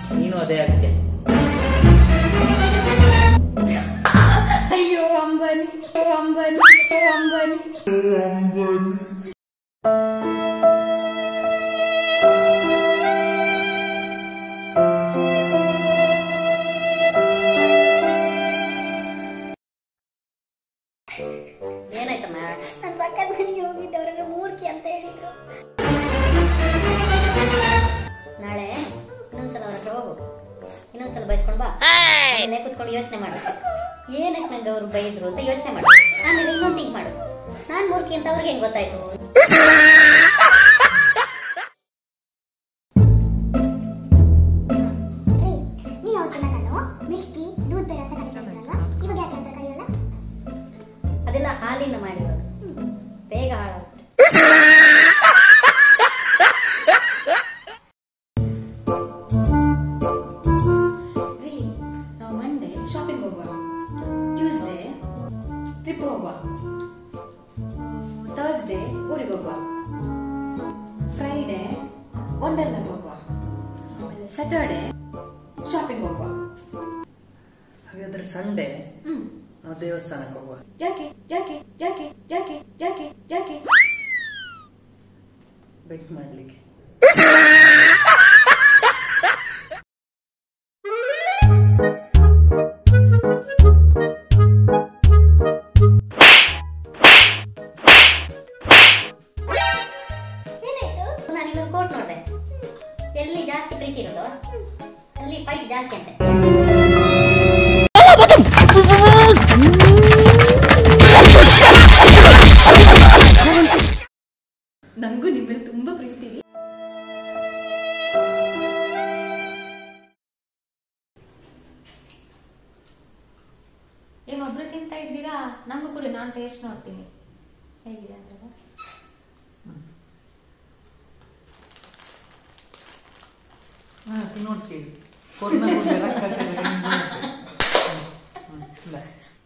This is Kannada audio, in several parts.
ನೀನು ಅದೇ ಆಗ್ತೀಯ ಅಯ್ಯೋ ಅಂಬಾನಿ ಅಯ್ಯೋ ಅಂಬಾನಿ ಅಯ್ಯೋ ಅಂಬಾನಿ ಏನಾಯ್ತಮ್ಮ ನನ್ನ ಪಕ್ಕದ ಮನೆಗೆ ಹೋಗಿದ್ದವ್ರಿಗೆ ಮೂರ್ಖಿ ಅಂತ ಹೇಳಿದ್ರು ನಾಳೆ ಇನ್ನೊಂದ್ಸಲ ಅವ್ರ ಹತ್ರ ಹೋಗು ಇನ್ನೊಂದ್ಸಲ ಬಯಸ್ಕೊಂಡು ಬಾ ಆಮೇಲೆ ಕುತ್ಕೊಂಡು ಯೋಚನೆ ಮಾಡು ಏನಕ್ಕೆ ನಂಗೆ ಅವ್ರು ಬೈದ್ರು ಅಂತ ಯೋಚನೆ ಮಾಡು ಆಮೇಲೆ ಇನ್ನೊಂದು ಥಿಂಕ್ ಮಾಡು ನಾನ್ ಮೂರ್ಖಿ ಅಂತ ಅವ್ರಿಗೆ ಹೆಂಗ್ ಗೊತ್ತಾಯ್ತು ನೀ ಅವತ್ತಿನ ನಾನು ಮಿಲ್ಕಿ ದೂದ್ ಬೇಡ ಅಂತ ಕರೀತಿದ್ರಲ್ಲ ಇವಾಗ ಯಾಕೆ ಅಂತ ಕರೆಯಲ್ಲ ಅದೆಲ್ಲ ಹಾಲಿಂದ ಮಾಡಿರೋದು ಬೇಗ ಹಾಳಾಗುತ್ತೆ ರೀ ನಾವು ಮಂಡೇ ಶಾಪಿಂಗ್ ಹೋಗುವ ಟ್ಯೂಸ್ಡೇ ಟ್ರಿಪ್ ಹೋಗುವ ಥರ್ಸ್ಡೇ ಊರಿಗೆ ಹೋಗುವ ಫ್ರೈಡೇ ವಂಡರ್ಲ್ಯಾಂಡ್ ಹೋಗುವ ಆಮೇಲೆ ಸ್ಯಾಟರ್ಡೇ ಶಾಪಿಂಗ್ ಹೋಗುವ ಹಾಗಾದ್ರೆ ಸಂಡೇ ಹ್ಮ್ ನಾವು ದೇವಸ್ಥಾನಕ್ಕೆ ಹೋಗುವ ಜಾಕೆ ಜಾಕೆ ಜಾಕೆ ಜಾಕೆ ಜಾಕೆ ಜಾಕೆ ಬೆಕ್ ಮಾಡ್ಲಿಕ್ಕೆ ಏನಾಯ್ತು ನಾನು ಇನ್ನೊಂದು ಕೋಟ್ ನೋಡಿದೆ ಎಲ್ಲಿ ಜಾಸ್ತಿ ಪ್ರೀತಿ ಇರೋದು ಅಲ್ಲಿ ಫೈಟ್ ಜಾಸ್ತಿ ಅಂತೆ ನಂಗೂ ನಿಮ್ಮ ಮೇಲೆ ತುಂಬಾ ಪ್ರೀತಿ ಇದೆ ಏನ್ ಒಬ್ರು ತಿಂತ ಇದ್ದೀರಾ ನಂಗೂ ಕೊಡಿ ನಾನು ಟೇಸ್ಟ್ ನೋಡ್ತೀನಿ ಹೇಗಿದೆ ಅಂತ ಹಾ ತಿನ್ನೋಡ್ಚಿ ಕೊರೋನಾ ಬಂದ್ರೆ ರಕ್ತ ಸೇರಿ ಹಿಂಗ್ ಬೀಳುತ್ತೆ. ಹ್ಮ್, ಹ್ಮ್, ಇಲ್ಲ.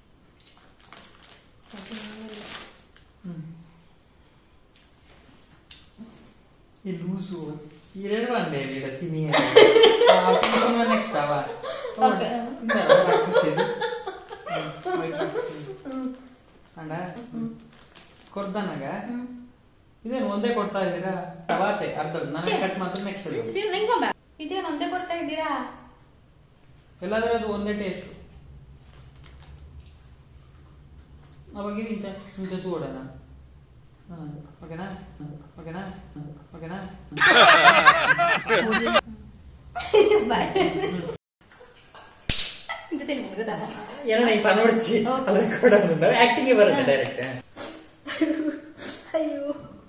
ಹ್ಮ್. ಈ ಲೂಸು ಎರಡು ಅಂಡೆ ಇಡ ತಿನಿ ನೆಕ್ಸ್ಟ್ ಅವ Okay. ಅಂಡ ಕೊರ್ದನಾಗ ಇದೇನು ಒಂದೇ ಕೊಡ್ತಾ ಇದ್ದೀರಾ ತವಾತೆ ಅರ್ಧ ನನಗೆ ಕಟ್ ಮಾತ್ರ ನೆಕ್ಸ್ಟ್ ನಿಂಗೊಂಬ ಇದೇನು ಒಂದೇ ಕೊಡ್ತಾ ಇದ್ದೀರಾ ಎಲ್ಲಾದ್ರೂ ಅದು ಒಂದೇ ಟೇಸ್ಟ್ ಅವಾಗ ಇಂಚ ಇಂಚ ತೂಡೋಣ ಓಕೆನಾ ಓಕೆನಾ ಓಕೆನಾ ಬಾಯ್ ಜೊತೆ ಮುಗಿದ ಏನೋ ಈ ಪನೋಡ್ಚಿ ಅದ್ರ ಕೂಡ ಆಕ್ಟಿಂಗ್ ಬರುತ್ತೆ ಡೈರೆಕ್ಟ್ ಅಯ್ಯೋ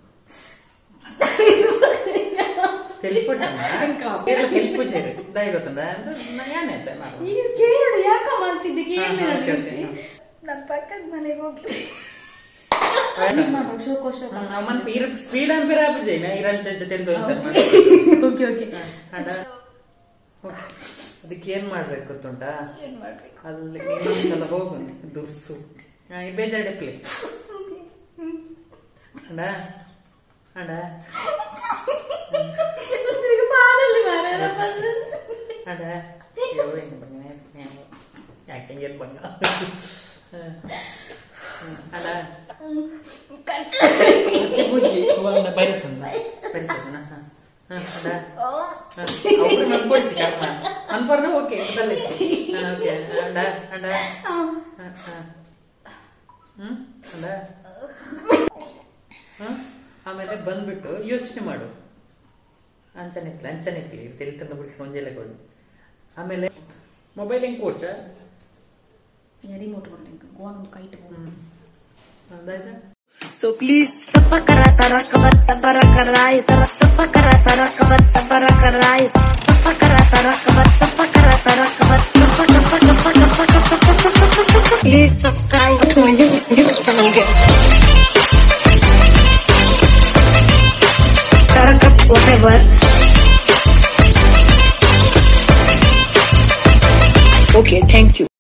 ತೆಲ್ಪುಟ್ಟಮ್ಮ ತೆಲ್ಪು ಸೇರಿ ದಯ ಗೊತ್ತಂಡ ಏನಾಯ್ತು ನಾನು ಈಗ ಕೇಳು ಯಾಕ ಮಾಡ್ತಿದ್ದೆ ಕೇಳಿ ಹಾ, okay, okay, ಹಾ. ನಮ್ಮ ಪಕ್ಕದ ಮನೆಗೆ ಹೋಗಿ ಶೋಕೋ ಶೋಕ మన పీరు స్పీడ్ అని పేరు ఆపు చేయనా ఇరాన్ చెంచ తెలుసు ಓಕೆ ಓಕೆ ಅದಕ್ಕೆ ಏನ್ ಮಾಡ್ಬೇಕು ಗೊತ್ತುಂಟಾ ಏನ್ ಮಾಡ್ಬೇಕು ಅಲ್ಲಿ ಇನ್ನೊಂದ್ಸಲ ಹೋಗು ದುರ್ಸು ಬೇಜಾಡಪ್ಲಿ ಅಣ್ಣ ಅಣ್ಣ ಮಾಡಲ್ಲಿ ಮಾರಾಯ ಅಣ್ಣ ಅಯ್ಯೋ ಹೆಂಗ್ ಬಂಗ ಆಕ್ಟಿಂಗ್ ಏನ್ ಬಂಗ ಅಣ್ಣ ಬುಜ್ಜಿ ಬುಜ್ಜಿ ಇವಾಗ ಬರಿಸೋಣ ಬರಿಸೋಣ ಅಣ್ಣ ಅವ್ರು ನನ್ಕೊಡ್ಸಿ ಕರ್ಮ ಅನ್ಪರ್ನ ಓಕೆ ಇದರಲ್ಲಿ ಓಕೆ ಅಂಡ ಅಂಡ ಹ್ಮ್ ಅಂಡ ಹ್ಮ್ ಆಮೇಲೆ ಬಂದ್ಬಿಟ್ಟು ಯೋಚನೆ ಮಾಡು ಅಂಚನೆಕ್ಲಿ ಅಂಚನೆಕ್ಲಿ ತೆಲಿ ತಂದು ಬಿಡಿಸಿ ಮುಂಜಾನೆ ಕೊಡು ಆಮೇಲೆ ಮೊಬೈಲ್ ಹೆಂಗ್ ಕೊಡ್ಚ ರಿಮೋಟ್ ಕೊಂಡು ಗೋನ್ ಒಂದು ಕೈ ಇಟ್ಕೊಂಡು ಹ್ಮ್ ಅದಾಯ್ತಾ So please, sapa kara sara kabat sabara karai sara sapa kara sara kabat sabara karai sapa kara sara kabat sapa kara sara kabat sapa sapa sapa sapa sapa sapa sapa Please subscribe to my YouTube channel. Sara kap whatever. Okay, thank you.